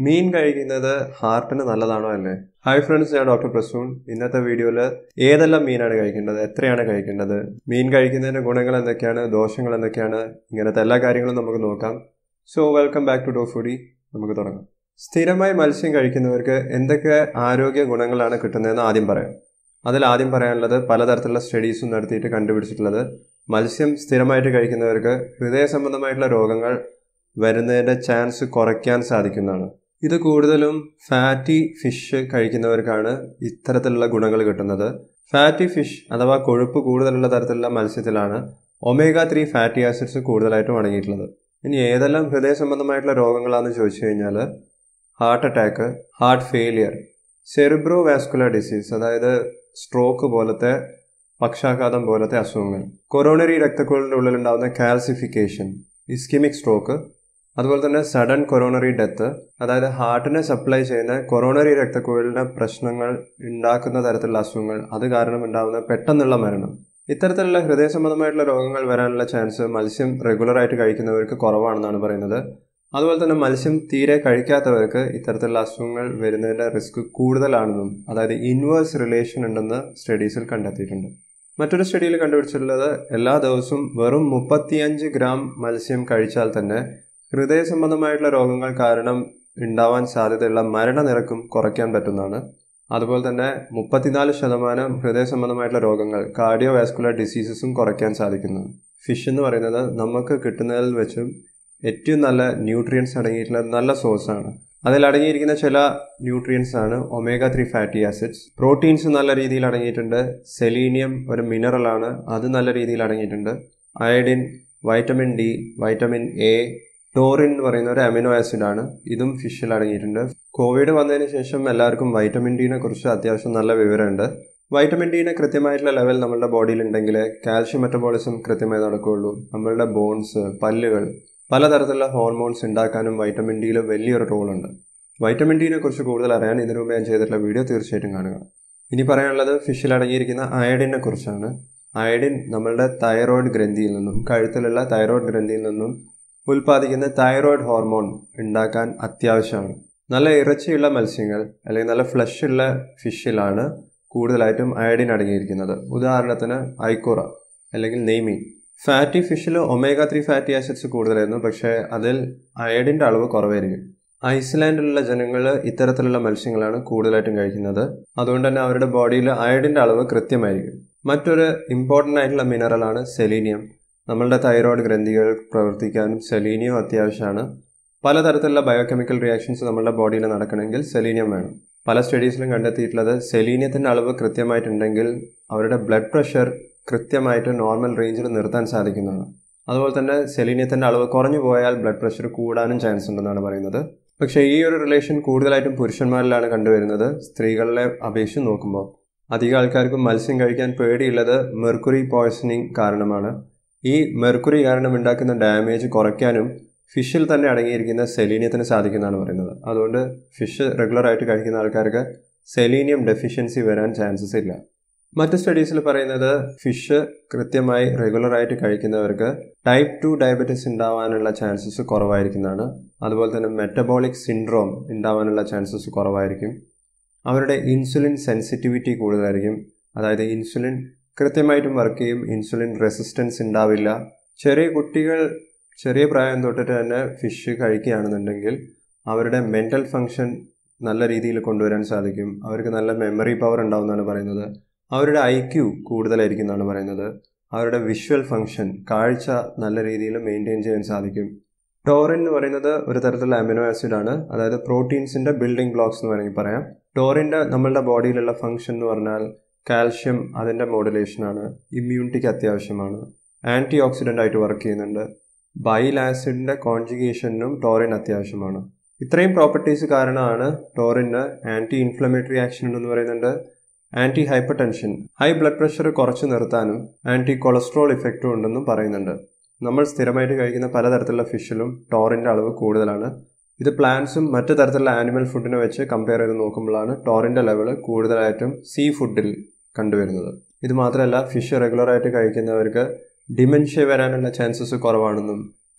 മീൻ കഴിക്കുന്നത് ഹാർട്ടിന് നല്ലതാണോ അല്ലേ ഹായ് ഫ്രണ്ട്സ് ഞാൻ ഡോക്ടർ പ്രസൂൺ ഇന്നത്തെ വീഡിയോയിൽ ഏതെല്ലാം മീനാണ് കഴിക്കേണ്ടത് എത്രയാണ് കഴിക്കേണ്ടത് മീൻ കഴിക്കുന്നതിന്റെ ഗുണങ്ങൾ എന്തൊക്കെയാണ് ദോഷങ്ങൾ എന്തൊക്കെയാണ് ഇങ്ങനത്തെ എല്ലാ കാര്യങ്ങളും നമുക്ക് നോക്കാം സോ വെൽക്കം ബാക്ക് ടു ഡോ ഫുഡി നമുക്ക് തുടങ്ങാം സ്ഥിരമായി മത്സ്യം കഴിക്കുന്നവർക്ക് എന്തൊക്കെ ആരോഗ്യ ഗുണങ്ങളാണ് കിട്ടുന്നതെന്ന് ആദ്യം പറയാം അതിൽ ആദ്യം പറയാനുള്ളത് പലതരത്തിലുള്ള സ്റ്റഡീസും നടത്തിയിട്ട് കണ്ടുപിടിച്ചിട്ടുള്ളത് മത്സ്യം സ്ഥിരമായിട്ട് കഴിക്കുന്നവർക്ക് ഹൃദയ സംബന്ധമായിട്ടുള്ള രോഗങ്ങൾ വരുന്നതിൻ്റെ ചാൻസ് കുറയ്ക്കാൻ സാധിക്കുന്നതാണ് ഇത് കൂടുതലും ഫാറ്റി ഫിഷ് കഴിക്കുന്നവർക്കാണ് ഇത്തരത്തിലുള്ള ഗുണങ്ങൾ കിട്ടുന്നത് ഫാറ്റി ഫിഷ് അഥവാ കൊഴുപ്പ് കൂടുതലുള്ള തരത്തിലുള്ള മത്സ്യത്തിലാണ് ഒമേഗ ത്രീ ഫാറ്റി ആസിഡ്സ് കൂടുതലായിട്ടും അടങ്ങിയിട്ടുള്ളത് ഇനി ഏതെല്ലാം ഹൃദയ സംബന്ധമായിട്ടുള്ള രോഗങ്ങളാണെന്ന് ചോദിച്ചു കഴിഞ്ഞാൽ heart attack heart failure cerebro vascular disease അതായത് സ്ട്രോക്ക് പോലത്തെ പക്ഷാഘാതം പോലത്തെ അസുഖങ്ങൾ കൊറോണറി രക്തക്കുഴലിൻ്റെ ഉള്ളിലുണ്ടാകുന്ന കാൽസിഫിക്കേഷൻ ഇസ്കിമിക് സ്ട്രോക്ക് അതുപോലെ തന്നെ സഡൻ കൊറോണറി ഡെത്ത് അതായത് ഹാർട്ടിനെ സപ്ലൈ ചെയ്യുന്ന കൊറോണറി രക്തക്കുഴലിൻ്റെ പ്രശ്നങ്ങൾ ഉണ്ടാക്കുന്ന തരത്തിലുള്ള അസുഖങ്ങൾ അത് കാരണം ഉണ്ടാകുന്ന പെട്ടെന്നുള്ള മരണം ഇത്തരത്തിലുള്ള ഹൃദയ സംബന്ധമായിട്ടുള്ള രോഗങ്ങൾ വരാനുള്ള ചാൻസ് മത്സ്യം റെഗുലറായിട്ട് കഴിക്കുന്നവർക്ക് കുറവാണെന്നാണ് പറയുന്നത് അതുപോലെ തന്നെ മത്സ്യം തീരെ കഴിക്കാത്തവർക്ക് ഇത്തരത്തിലുള്ള അസുഖങ്ങൾ വരുന്നതിൻ്റെ റിസ്ക് കൂടുതലാണെന്നും അതായത് ഇൻവേഴ്സ് റിലേഷൻ ഉണ്ടെന്ന് സ്റ്റഡീസിൽ കണ്ടെത്തിയിട്ടുണ്ട് മറ്റൊരു സ്റ്റഡിയിൽ കണ്ടുപിടിച്ചിട്ടുള്ളത് എല്ലാ ദിവസവും വെറും മുപ്പത്തിയഞ്ച് ഗ്രാം മത്സ്യം കഴിച്ചാൽ തന്നെ ഹൃദയ സംബന്ധമായിട്ടുള്ള രോഗങ്ങൾ കാരണം ഉണ്ടാവാൻ സാധ്യതയുള്ള മരണനിരക്കും കുറയ്ക്കാൻ പറ്റുന്നതാണ് അതുപോലെ തന്നെ മുപ്പത്തിനാല് ശതമാനം ഹൃദയ സംബന്ധമായിട്ടുള്ള രോഗങ്ങൾ കാർഡിയോ വാസ്കുലർ ഡിസീസസും കുറയ്ക്കാൻ സാധിക്കുന്നു ഫിഷ് എന്ന് പറയുന്നത് നമുക്ക് കിട്ടുന്നതിൽ വെച്ചും ഏറ്റവും നല്ല ന്യൂട്രിയൻസ് അടങ്ങിയിട്ടുള്ള നല്ല സോഴ്സാണ് അതിൽ അടങ്ങിയിരിക്കുന്ന ചില ന്യൂട്രിയൻസ് ആണ് omega three fatty acids proteins നല്ല രീതിയിൽ അടങ്ങിയിട്ടുണ്ട് സെലീനിയം ഒരു മിനറലാണ് അത് നല്ല രീതിയിൽ അടങ്ങിയിട്ടുണ്ട് iodine vitamin D vitamin A taurine എന്ന് പറയുന്ന ഒരു അമിനോ ആസിഡ് ആണ് ഇതും ഫിഷിൽ അടങ്ങിയിട്ടുണ്ട് കോവിഡ് വന്നതിന് ശേഷം എല്ലാവർക്കും വൈറ്റമിൻ ഡിനെ കുറിച്ച് അത്യാവശ്യം നല്ല വിവരമുണ്ട് വൈറ്റമിൻ ഡിയുടെ കൃത്യമായിട്ടുള്ള ലെവൽ നമ്മളുടെ ബോഡിയിൽ ഉണ്ടെങ്കിൽ കാൽഷ്യം മെറ്റബോളിസം കൃത്യമായി നടക്കുകയുള്ളൂ നമ്മളുടെ ബോൺസ് പല്ലുകൾ പലതരത്തിലുള്ള ഹോർമോൺസ് ഉണ്ടാക്കാനും വൈറ്റമിൻ ഡിയിൽ വലിയൊരു റോളുണ്ട് വൈറ്റമിൻ ഡിനെ കുറിച്ച് കൂടുതൽ അറിയാൻ ഇതിനു മുമ്പ് ഞാൻ ചെയ്തിട്ടുള്ള വീഡിയോ തീർച്ചയായിട്ടും കാണുക ഇനി പറയാനുള്ളത് ഫിഷിൽ അടങ്ങിയിരിക്കുന്ന അയഡിനെ കുറിച്ചാണ് അയഡിൻ നമ്മളുടെ തൈറോയ്ഡ് ഗ്രന്ഥിയിൽ നിന്നും കഴുത്തിലുള്ള തൈറോയ്ഡ് ഗ്രന്ഥിയിൽ നിന്നും ഉൽപ്പാദിക്കുന്ന തൈറോയ്ഡ് ഹോർമോൺ ഉണ്ടാക്കാൻ അത്യാവശ്യമാണ് നല്ല ഇറച്ചിയുള്ള മത്സ്യങ്ങൾ അല്ലെങ്കിൽ നല്ല ഫ്ലഷ് ഉള്ള ഫിഷിലാണ് കൂടുതലായിട്ടും അയഡിൻ അടങ്ങിയിരിക്കുന്നത് ഉദാഹരണത്തിന് ഐക്കുറ അല്ലെങ്കിൽ നെയ്മീൻ ഫാറ്റി ഫിഷിൽ ഒമേഗ ത്രീ ഫാറ്റി ആസിഡ്സ് കൂടുതലായിരുന്നു പക്ഷേ അതിൽ അയഡിൻ്റെ അളവ് കുറവായിരിക്കും ഐസ്ലാൻഡിലുള്ള ജനങ്ങൾ ഇത്തരത്തിലുള്ള മത്സ്യങ്ങളാണ് കൂടുതലായിട്ടും കഴിക്കുന്നത് അതുകൊണ്ട് തന്നെ അവരുടെ ബോഡിയിൽ അയഡിൻ്റെ അളവ് കൃത്യമായിരിക്കും മറ്റൊരു ഇമ്പോർട്ടൻ്റ് ആയിട്ടുള്ള മിനറലാണ് സെലീനിയം നമ്മളുടെ തൈറോയ്ഡ് ഗ്രന്ഥികൾ പ്രവർത്തിക്കാനും സെലീനിയം അത്യാവശ്യമാണ് പലതരത്തിലുള്ള ബയോകെമിക്കൽ റിയാക്ഷൻസ് നമ്മളുടെ ബോഡിയിൽ നടക്കണമെങ്കിൽ സെലീനിയം വേണം പല സ്റ്റഡീസിലും കണ്ടെത്തിയിട്ടുള്ളത് സെലീനിയത്തിൻ്റെ അളവ് കൃത്യമായിട്ടുണ്ടെങ്കിൽ അവരുടെ ബ്ലഡ് പ്രഷർ കൃത്യമായിട്ട് നോർമൽ റേഞ്ചിൽ നിർത്താൻ സാധിക്കുന്നതാണ് അതുപോലെ തന്നെ സെലീനിയത്തിൻ്റെ അളവ് കുറഞ്ഞു പോയാൽ ബ്ലഡ് പ്രഷർ കൂടാനും ചാൻസ് ഉണ്ടെന്നാണ് പറയുന്നത് പക്ഷേ ഈ ഒരു റിലേഷൻ കൂടുതലായിട്ടും പുരുഷന്മാരിലാണ് കണ്ടുവരുന്നത് സ്ത്രീകളെ അപേക്ഷിച്ച് നോക്കുമ്പോൾ അധികം ആൾക്കാർക്കും മത്സ്യം കഴിക്കാൻ പേടിയുള്ളത് മെർക്കുറി പോയ്സണിങ് കാരണമാണ് ഈ മെർക്കുറി കാരണം ഉണ്ടാക്കുന്ന ഡാമേജ് കുറയ്ക്കാനും ഫിഷിൽ തന്നെ അടങ്ങിയിരിക്കുന്ന സെലീനിയത്തിന് സാധിക്കുന്നതാണ് പറയുന്നത് അതുകൊണ്ട് ഫിഷ് റെഗുലറായിട്ട് കഴിക്കുന്ന ആൾക്കാർക്ക് സെലീനിയം ഡെഫിഷ്യൻസി വരാൻ ചാൻസസ് ഇല്ല മറ്റ് സ്റ്റഡീസിൽ പറയുന്നത് ഫിഷ് കൃത്യമായി റെഗുലറായിട്ട് കഴിക്കുന്നവർക്ക് ടൈപ്പ് ടു ഡയബറ്റീസ് ഉണ്ടാവാനുള്ള ചാൻസസ് കുറവായിരിക്കുന്നതാണ് അതുപോലെ തന്നെ മെറ്റബോളിക് സിൻഡ്രോം ഉണ്ടാവാനുള്ള ചാൻസസ് കുറവായിരിക്കും അവരുടെ ഇൻസുലിൻ സെൻസിറ്റിവിറ്റി കൂടുതലായിരിക്കും അതായത് ഇൻസുലിൻ കൃത്യമായിട്ടും വർക്ക് ചെയ്യും ഇൻസുലിൻ റെസിസ്റ്റൻസ് ഉണ്ടാവില്ല ചെറിയ കുട്ടികൾ ചെറിയ പ്രായം തൊട്ടിട്ട് തന്നെ ഫിഷ് കഴിക്കുകയാണെന്നുണ്ടെങ്കിൽ അവരുടെ മെൻ്റൽ ഫങ്ഷൻ നല്ല രീതിയിൽ കൊണ്ടുവരാൻ സാധിക്കും അവർക്ക് നല്ല മെമ്മറി പവർ ഉണ്ടാവുമെന്നാണ് പറയുന്നത് അവരുടെ ഐ ക്യു കൂടുതലായിരിക്കും എന്നാണ് പറയുന്നത് അവരുടെ വിഷ്വൽ ഫങ്ഷൻ കാഴ്ച നല്ല രീതിയിൽ മെയിൻറ്റെയിൻ ചെയ്യാൻ സാധിക്കും ടോറിൻ എന്ന് പറയുന്നത് ഒരു തരത്തിലുള്ള അമിനോ ആസിഡ് ആണ് അതായത് പ്രോട്ടീൻസിൻ്റെ ബിൽഡിംഗ് ബ്ലോക്സ് എന്ന് വേണമെങ്കിൽ പറയാം ടോറിൻ്റെ നമ്മളുടെ ബോഡിയിലുള്ള ഫങ്ഷൻ എന്ന് പറഞ്ഞാൽ കാൽഷ്യം അതിൻ്റെ മോഡുലേഷനാണ് ഇമ്മ്യൂണിറ്റിക്ക് അത്യാവശ്യമാണ് ആൻറ്റി ഓക്സിഡൻ്റ് ആയിട്ട് വർക്ക് ചെയ്യുന്നുണ്ട് ബൈൽ ആസിഡിൻ്റെ കോൺജുഗേഷനും ടോറിൻ അത്യാവശ്യമാണ് ഇത്രയും പ്രോപ്പർട്ടീസ് കാരണമാണ് ടോറിന് ആൻറ്റി ഇൻഫ്ലമേറ്ററി ആക്ഷൻ ഉണ്ടെന്ന് പറയുന്നുണ്ട് anti hyper tension high blood pressure കുറച്ച് നിർത്താനും ആൻറ്റി കൊളസ്ട്രോൾ ഇഫക്റ്റും ഉണ്ടെന്നും പറയുന്നുണ്ട് നമ്മൾ സ്ഥിരമായിട്ട് കഴിക്കുന്ന പലതരത്തിലുള്ള ഫിഷിലും ടോറിൻ്റെ അളവ് കൂടുതലാണ് ഇത് പ്ലാന്റ്സും മറ്റു തരത്തിലുള്ള ആനിമൽ ഫുഡിനെ വെച്ച് കമ്പയർ ചെയ്ത് നോക്കുമ്പോഴാണ് ടോറിൻ്റെ ലെവൽ കൂടുതലായിട്ടും സീ ഫുഡിൽ കണ്ടുവരുന്നത് ഇത് മാത്രമല്ല ഫിഷ് റെഗുലറായിട്ട് കഴിക്കുന്നവർക്ക് ഡിമെൻഷ്യ വരാനുള്ള ചാൻസസ് കുറവാണെന്നും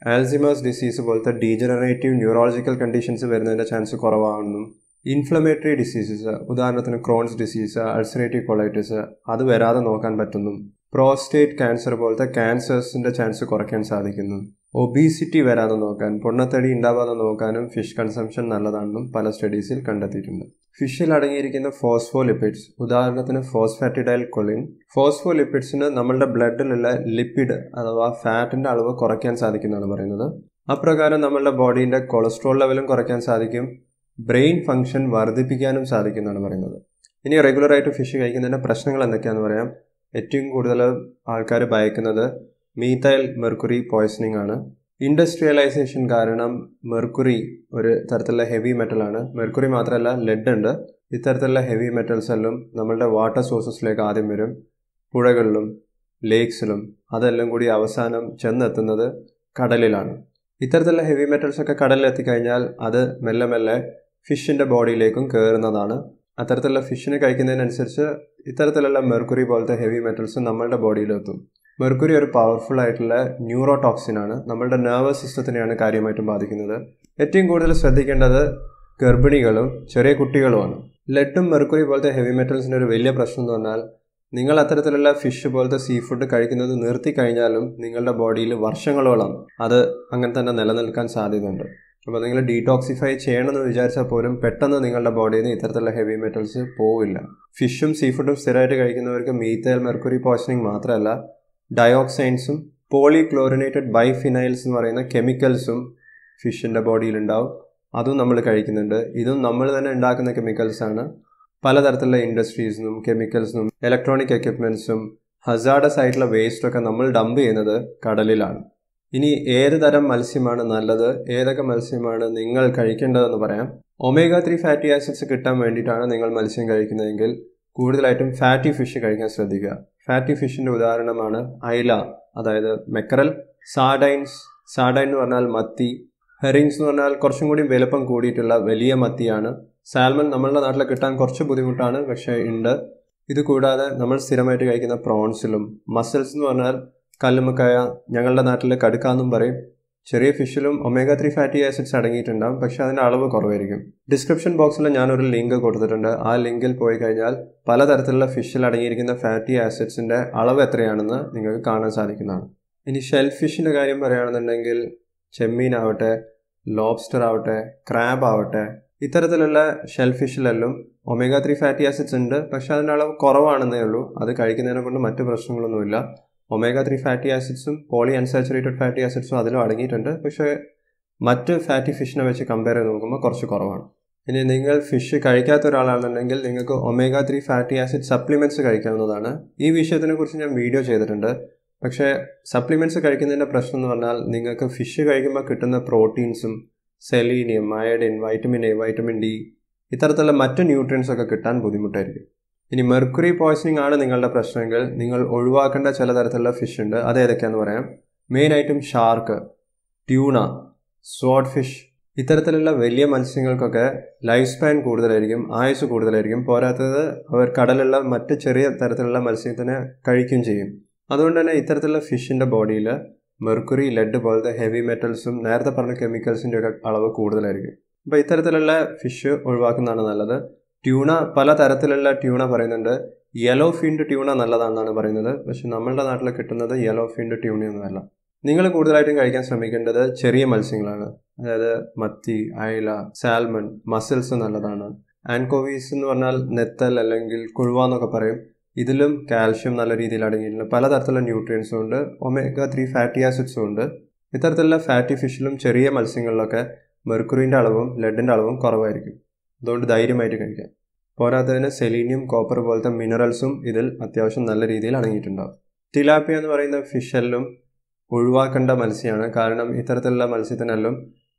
ആൽസിമേഴ്സ് ഡിസീസ് പോലത്തെ ഡീജനറേറ്റീവ് ന്യൂറോളജിക്കൽ കണ്ടീഷൻസ് വരുന്നതിൻ്റെ ചാൻസ് കുറവാണെന്നും ഇൻഫ്ലമേറ്ററി ഡിസീസസ് ഉദാഹരണത്തിന് ക്രോൺസ് ഡിസീസ് അൾസറേറ്റീവ് കൊളൈറ്റിസ് അത് വരാതെ നോക്കാൻ പറ്റുന്നു പ്രോസ്റ്റേറ്റ് ക്യാൻസർ പോലത്തെ ക്യാൻസേഴ്സിൻ്റെ ചാൻസ് കുറയ്ക്കാൻ സാധിക്കുന്നു ഒബീസിറ്റി വരാതെ നോക്കാൻ പൊണ്ണത്തടി ഉണ്ടാവാതെ നോക്കാനും ഫിഷ് കൺസംഷൻ നല്ലതാണെന്നും പല സ്റ്റഡീസിൽ കണ്ടെത്തിയിട്ടുണ്ട് ഫിഷിൽ അടങ്ങിയിരിക്കുന്ന ഫോസ്ഫോലിപ്പിഡ്സ് ഉദാഹരണത്തിന് ഫോസ്ഫാറ്റിഡൈൽ കൊളിൻ ഫോസ്ഫോലിപ്പിഡ്സിന് നമ്മളുടെ ബ്ലഡിലുള്ള ലിപ്പിഡ് അഥവാ ഫാറ്റിൻ്റെ അളവ് കുറയ്ക്കാൻ സാധിക്കുന്നതാണ് പറയുന്നത് അപ്രകാരം നമ്മളുടെ ബോഡീൻ്റെ കൊളസ്ട്രോൾ ലെവലും കുറയ്ക്കാൻ സാധിക്കും ബ്രെയിൻ ഫംഗ്ഷൻ വർദ്ധിപ്പിക്കാനും സാധിക്കുന്നതാണ് പറയുന്നത് ഇനി റെഗുലറായിട്ട് ഫിഷ് കഴിക്കുന്നതിൻ്റെ പ്രശ്നങ്ങൾ എന്തൊക്കെയാണെന്ന് പറയാം ഏറ്റവും കൂടുതൽ ആൾക്കാർ ഭയക്കുന്നത് മീത്തൈൽ മെർക്കുറി പോയ്സണിങ് ആണ് ഇൻഡസ്ട്രിയലൈസേഷൻ കാരണം മെർക്കുറി ഒരു തരത്തിലുള്ള ഹെവി മെറ്റലാണ് മെർക്കുറി മാത്രമല്ല ലെഡ് ഉണ്ട് ഇത്തരത്തിലുള്ള ഹെവി മെറ്റൽസ് എല്ലാം നമ്മളുടെ വാട്ടർ സോഴ്സസിലേക്ക് ആദ്യം വരും പുഴകളിലും ലേക്സിലും അതെല്ലാം കൂടി അവസാനം ചെന്നെത്തുന്നത് കടലിലാണ് ഇത്തരത്തിലുള്ള ഹെവി മെറ്റൽസ് ഒക്കെ കടലിൽ എത്തിക്കഴിഞ്ഞാൽ അത് മെല്ലെ മെല്ലെ ഫിഷിൻ്റെ ബോഡിയിലേക്കും കയറുന്നതാണ് അത്തരത്തിലുള്ള ഫിഷിനെ കഴിക്കുന്നതിനനുസരിച്ച് ഇത്തരത്തിലുള്ള മെർക്കുറി പോലത്തെ ഹെവി മെറ്റൽസ് നമ്മളുടെ ബോഡിയിലെത്തും മെർക്കുറി ഒരു പവർഫുൾ ആയിട്ടുള്ള ന്യൂറോ ടോക്സിൻ ആണ് നമ്മളുടെ നെർവസ് സിസ്റ്റത്തിനെയാണ് കാര്യമായിട്ടും ബാധിക്കുന്നത് ഏറ്റവും കൂടുതൽ ശ്രദ്ധിക്കേണ്ടത് ഗർഭിണികളും ചെറിയ കുട്ടികളുമാണ് ലെഡും മെർക്കുറി പോലത്തെ ഹെവി മെറ്റൽസിൻ്റെ ഒരു വലിയ പ്രശ്നം എന്ന് പറഞ്ഞാൽ നിങ്ങൾ അത്തരത്തിലുള്ള ഫിഷ് പോലത്തെ സീ ഫുഡ് കഴിക്കുന്നത് നിർത്തി കഴിഞ്ഞാലും നിങ്ങളുടെ ബോഡിയിൽ വർഷങ്ങളോളം അത് അങ്ങനെ തന്നെ നിലനിൽക്കാൻ സാധ്യതയുണ്ട് അപ്പോൾ നിങ്ങൾ ഡീടോക്സിഫൈ ചെയ്യണമെന്ന് വിചാരിച്ചാൽ പോലും പെട്ടെന്ന് നിങ്ങളുടെ ബോഡിയിൽ നിന്ന് ഇത്തരത്തിലുള്ള ഹെവി മെറ്റൽസ് പോവില്ല ഫിഷും സീ ഫുഡും സ്ഥിരമായിട്ട് കഴിക്കുന്നവർക്ക് മീത്തൈൽ മെർക്കുറി പോയ്സണിങ് മാത്രമല്ല ഡയോക്സൈൻസും പോളിക്ലോറിനേറ്റഡ് ബൈഫിനൈൽസ് എന്ന് പറയുന്ന കെമിക്കൽസും ഫിഷിൻ്റെ ബോഡിയിലുണ്ടാവും അതും നമ്മൾ കഴിക്കുന്നുണ്ട് ഇതും നമ്മൾ തന്നെ ഉണ്ടാക്കുന്ന കെമിക്കൽസാണ് പലതരത്തിലുള്ള ഇൻഡസ്ട്രീസിനും കെമിക്കൽസിനും ഇലക്ട്രോണിക് എക്യുപ്മെൻറ്റ്സും ഹസാഡസ് ആയിട്ടുള്ള വേസ്റ്റൊക്കെ നമ്മൾ ഡംപ് ചെയ്യുന്നത് കടലിലാണ് ഇനി ഏത് തരം മത്സ്യമാണ് നല്ലത് ഏതൊക്കെ മത്സ്യമാണ് നിങ്ങൾ കഴിക്കേണ്ടതെന്ന് പറയാം ഒമേഗ ത്രീ ഫാറ്റി ആസിഡ്സ് കിട്ടാൻ വേണ്ടിയിട്ടാണ് നിങ്ങൾ മത്സ്യം കഴിക്കുന്നതെങ്കിൽ കൂടുതലായിട്ടും ഫാറ്റി ഫിഷ് കഴിക്കാൻ ശ്രദ്ധിക്കുക ഫാറ്റി ഫിഷിൻ്റെ ഉദാഹരണമാണ് ഐല അതായത് മെക്കറൽ സാഡൈൻസ് സാഡൈൻ എന്ന് പറഞ്ഞാൽ മത്തി ഹെറിങ്സ് എന്ന് പറഞ്ഞാൽ കുറച്ചും കൂടി വലുപ്പം കൂടിയിട്ടുള്ള വലിയ മത്തിയാണ് സാൽമൺ നമ്മളുടെ നാട്ടിൽ കിട്ടാൻ കുറച്ച് ബുദ്ധിമുട്ടാണ് പക്ഷേ ഉണ്ട് ഇത് കൂടാതെ നമ്മൾ സ്ഥിരമായിട്ട് കഴിക്കുന്ന പ്രോൺസിലും മസിൽസ് എന്ന് പറഞ്ഞാൽ കല്ലുമ്മക്കായ ഞങ്ങളുടെ നാട്ടിൽ കടുക്കാന്നും പറയും ചെറിയ ഫിഷിലും ഒമേഗ ത്രീ ഫാറ്റി ആസിഡ്സ് അടങ്ങിയിട്ടുണ്ടാകും പക്ഷെ അതിൻ്റെ അളവ് കുറവായിരിക്കും ഡിസ്ക്രിപ്ഷൻ ബോക്സിൽ ഞാനൊരു ലിങ്ക് കൊടുത്തിട്ടുണ്ട് ആ ലിങ്കിൽ പോയി കഴിഞ്ഞാൽ പലതരത്തിലുള്ള ഫിഷിൽ അടങ്ങിയിരിക്കുന്ന ഫാറ്റി ആസിഡ്സിൻ്റെ അളവ് എത്രയാണെന്ന് നിങ്ങൾക്ക് കാണാൻ സാധിക്കുന്നതാണ് ഇനി ഷെൽ ഫിഷിൻ്റെ കാര്യം പറയുകയാണെന്നുണ്ടെങ്കിൽ ചെമ്മീനാവട്ടെ ലോബ്സ്റ്റർ ആവട്ടെ ക്രാബ് ആവട്ടെ ഇത്തരത്തിലുള്ള ഷെൽ ഫിഷിലെല്ലാം ഒമേഗ ത്രീ ഫാറ്റി ആസിഡ്സ് ഉണ്ട് പക്ഷെ അതിൻ്റെ അളവ് കുറവാണെന്നേ ഉള്ളൂ അത് കഴിക്കുന്നതിനെ കൊണ്ട് മറ്റു പ്രശ്നങ്ങളൊന്നുമില്ല ഒമേഗ ത്രീ ഫാറ്റി ആസിഡ്സും പോളി അൺസാച്ചുറേറ്റഡ് ഫാറ്റി ആസിഡ്സും അതിലും അടങ്ങിയിട്ടുണ്ട് പക്ഷേ മറ്റ് ഫാറ്റി ഫിഷിനെ വെച്ച് കമ്പയർ ചെയ്ത് നോക്കുമ്പോൾ കുറച്ച് കുറവാണ് ഇനി നിങ്ങൾ ഫിഷ് കഴിക്കാത്ത ഒരാളാണെന്നുണ്ടെങ്കിൽ നിങ്ങൾക്ക് omega three fatty acid supplements കഴിക്കാവുന്നതാണ് ഈ വിഷയത്തിനെ കുറിച്ച് ഞാൻ വീഡിയോ ചെയ്തിട്ടുണ്ട് പക്ഷേ സപ്ലിമെൻറ്റ്സ് കഴിക്കുന്നതിൻ്റെ പ്രശ്നം എന്ന് പറഞ്ഞാൽ നിങ്ങൾക്ക് ഫിഷ് കഴിക്കുമ്പോൾ കിട്ടുന്ന പ്രോട്ടീൻസും selenium iodine vitamin A vitamin D ഇത്തരത്തിലുള്ള മറ്റ് ന്യൂട്രിയൻസ് ഒക്കെ കിട്ടാൻ ബുദ്ധിമുട്ടായിരിക്കും ഇനി മെർക്കുറി പോയ്സണിങ് ആണ് നിങ്ങളുടെ പ്രശ്നമെങ്കിൽ നിങ്ങൾ ഒഴിവാക്കേണ്ട ചില തരത്തിലുള്ള ഫിഷ് ഉണ്ട് അത് ഏതൊക്കെയാണെന്ന് പറയാം മെയിനായിട്ടും ഷാർക്ക് ട്യൂണ സ്വാഡ് ഫിഷ് ഇത്തരത്തിലുള്ള വലിയ മത്സ്യങ്ങൾക്കൊക്കെ ലൈഫ് സ്പാൻ കൂടുതലായിരിക്കും ആയുസ് കൂടുതലായിരിക്കും പോരാത്തത് അവർ കടലുള്ള മറ്റ് ചെറിയ തരത്തിലുള്ള മത്സ്യത്തിനെ കഴിക്കുകയും ചെയ്യും അതുകൊണ്ട് തന്നെ ഇത്തരത്തിലുള്ള ഫിഷിൻ്റെ ബോഡിയിൽ മെർക്കുറി ലെഡ് പോലത്തെ ഹെവി മെറ്റൽസും നേരത്തെ പറഞ്ഞ കെമിക്കൽസിൻ്റെ ഒക്കെ അളവ് കൂടുതലായിരിക്കും അപ്പോൾ ഇത്തരത്തിലുള്ള ഫിഷ് ഒഴിവാക്കുന്നതാണ് നല്ലത് ട്യൂണ പല തരത്തിലുള്ള ട്യൂണ പറയുന്നുണ്ട് യെല്ലോ ഫീൻഡ് ട്യൂണ നല്ലതാണെന്നാണ് പറയുന്നത് പക്ഷെ നമ്മളുടെ നാട്ടിൽ കിട്ടുന്നത് യെല്ലോ ഫീൻഡ് ട്യൂണയൊന്നുമല്ല നിങ്ങൾ കൂടുതലായിട്ടും കഴിക്കാൻ ശ്രമിക്കേണ്ടത് ചെറിയ മത്സ്യങ്ങളാണ് അതായത് മത്തി അയല സാൽമൺ മസിൽസ് നല്ലതാണ് ആൻകോവീസ് എന്ന് പറഞ്ഞാൽ നെത്തൽ അല്ലെങ്കിൽ കുഴുവ എന്നൊക്കെ പറയും ഇതിലും കാൽഷ്യം നല്ല രീതിയിൽ അടങ്ങിയിട്ടുണ്ട് പലതരത്തിലുള്ള ന്യൂട്രിയൻസും ഉണ്ട് ഒമേഗ ത്രീ ഫാറ്റി ആസിഡ്സും ഉണ്ട് ഇത്തരത്തിലുള്ള ഫാറ്റി ഫിഷിലും ചെറിയ മത്സ്യങ്ങളിലൊക്കെ മെർക്കുറിൻ്റെ അളവും ലെഡിൻ്റെ അളവും കുറവായിരിക്കും അതുകൊണ്ട് ധൈര്യമായിട്ട് കഴിക്കാം പോരാത്തതിന് സെലീനിയം കോപ്പർ പോലത്തെ മിനറൽസും ഇതിൽ അത്യാവശ്യം നല്ല രീതിയിൽ അടങ്ങിയിട്ടുണ്ടാവും തിലാപ്പിയ എന്ന് പറയുന്ന ഫിഷെല്ലാം ഒഴിവാക്കേണ്ട മത്സ്യമാണ് കാരണം ഇത്തരത്തിലുള്ള മത്സ്യത്തിനെല്ലാം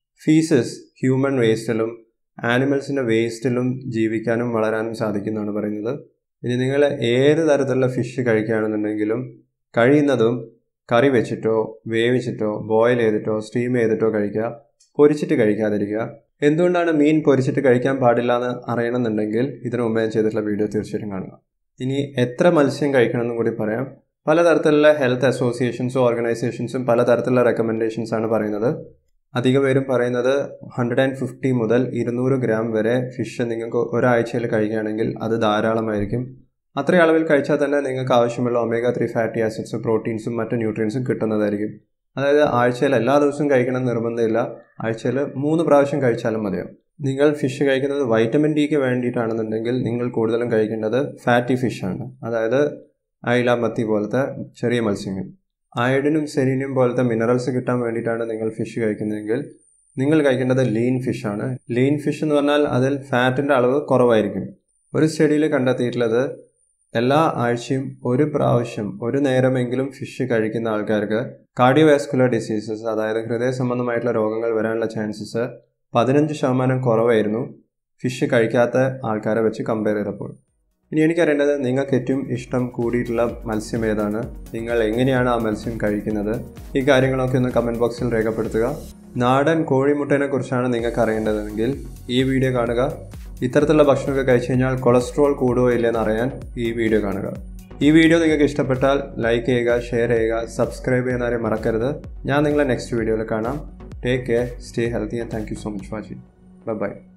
ഫീസസ് ഹ്യൂമൻ വേസ്റ്റിലും ആനിമൽസിൻ്റെ വേസ്റ്റിലും ജീവിക്കാനും വളരാനും സാധിക്കുന്നതാണ് പറയുന്നത് ഇനി നിങ്ങൾ ഏത് തരത്തിലുള്ള ഫിഷ് കഴിക്കുകയാണെന്നുണ്ടെങ്കിലും കഴിയുന്നതും കറി വെച്ചിട്ടോ വേവിച്ചിട്ടോ ബോയിൽ ചെയ്തിട്ടോ സ്റ്റീം ചെയ്തിട്ടോ കഴിക്കുക പൊരിച്ചിട്ട് കഴിക്കാതിരിക്കുക എന്തുകൊണ്ടാണ് മീൻ പൊരിച്ചിട്ട് കഴിക്കാൻ പാടില്ല എന്ന് അറിയണമെന്നുണ്ടെങ്കിൽ ഇതിനു മുമ്പ് ഞാൻ ചെയ്തിട്ടുള്ള വീഡിയോ തീർച്ചയായിട്ടും കാണുക ഇനി എത്ര മത്സ്യം കഴിക്കണമെന്നും കൂടി പറയാം പലതരത്തിലുള്ള ഹെൽത്ത് അസോസിയേഷൻസും ഓർഗനൈസേഷൻസും പലതരത്തിലുള്ള റെക്കമെൻഡേഷൻസ് ആണ് പറയുന്നത് അധിക പേരും പറയുന്നത് ഹൺഡ്രഡ് ആൻഡ് ഫിഫ്റ്റി മുതൽ ഇരുന്നൂറ് ഗ്രാം വരെ ഫിഷ് നിങ്ങൾക്ക് ഒരാഴ്ചയിൽ കഴിക്കുകയാണെങ്കിൽ അത് ധാരാളമായിരിക്കും അത്രയും അളവിൽ കഴിച്ചാൽ തന്നെ നിങ്ങൾക്ക് ആവശ്യമുള്ള ഒമേഗ ത്രീ ഫാറ്റി ആസിഡ്സ് പ്രോട്ടീൻസും മറ്റു ന്യൂട്രിയൻസും കിട്ടുന്നതായിരിക്കും അതായത് ആഴ്ചയിൽ എല്ലാ ദിവസവും കഴിക്കണം നിർബന്ധമില്ല ആഴ്ചയിൽ മൂന്ന് പ്രാവശ്യം കഴിച്ചാലും മതിയാവും നിങ്ങൾ ഫിഷ് കഴിക്കുന്നത് വൈറ്റമിൻ ഡിക്ക് വേണ്ടിയിട്ടാണെന്നുണ്ടെങ്കിൽ നിങ്ങൾ കൂടുതലും കഴിക്കേണ്ടത് ഫാറ്റി ഫിഷാണ് അതായത് അയില മത്തി പോലത്തെ ചെറിയ മത്സ്യങ്ങൾ അയഡിനും സെരീനിയം പോലത്തെ മിനറൽസ് കിട്ടാൻ വേണ്ടിയിട്ടാണ് നിങ്ങൾ ഫിഷ് കഴിക്കുന്നതെങ്കിൽ നിങ്ങൾ കഴിക്കേണ്ടത് ലീൻ ഫിഷാണ് ലീൻ ഫിഷ് എന്ന് പറഞ്ഞാൽ അതിൽ ഫാറ്റിൻ്റെ അളവ് കുറവായിരിക്കും ഒരു സ്റ്റഡിയിൽ കണ്ടെത്തിയിട്ടുള്ളത് എല്ലാ ആഴ്ചയും ഒരു പ്രാവശ്യം ഒരു നേരമെങ്കിലും ഫിഷ് കഴിക്കുന്ന ആൾക്കാർക്ക് കാർഡിയോവാസ്കുലർ ഡിസീസസ് അതായത് ഹൃദയ സംബന്ധമായിട്ടുള്ള രോഗങ്ങൾ വരാനുള്ള ചാൻസസ് പതിനഞ്ച് ശതമാനം കുറവായിരുന്നു ഫിഷ് കഴിക്കാത്ത ആൾക്കാരെ വെച്ച് കമ്പയർ ചെയ്തപ്പോൾ ഇനി എനിക്കറിയേണ്ടത് നിങ്ങൾക്ക് ഏറ്റവും ഇഷ്ടം കൂടിയിട്ടുള്ള മത്സ്യം ഏതാണ് നിങ്ങൾ എങ്ങനെയാണ് ആ മത്സ്യം കഴിക്കുന്നത് ഈ കാര്യങ്ങളൊക്കെ ഒന്ന് കമൻറ്റ് ബോക്സിൽ രേഖപ്പെടുത്തുക നാടൻ കോഴിമുട്ടേനെ കുറിച്ചാണ് നിങ്ങൾക്ക് അറിയേണ്ടതെങ്കിൽ ഈ വീഡിയോ കാണുക ഇത്തരത്തിലുള്ള ഭക്ഷണമൊക്കെ കഴിച്ചു കഴിഞ്ഞാൽ കൊളസ്ട്രോൾ കൂടുകയോ ഇല്ലെന്ന് അറിയാൻ ഈ വീഡിയോ കാണുക ഈ വീഡിയോ നിങ്ങൾക്ക് ഇഷ്ടപ്പെട്ടാൽ ലൈക്ക് ചെയ്യുക ഷെയർ ചെയ്യുക സബ്സ്ക്രൈബ് ചെയ്യുന്നവരെ മറക്കരുത് ഞാൻ നിങ്ങളെ നെക്സ്റ്റ് വീഡിയോയിൽ കാണാം take care stay healthy and thank you so much watching bye by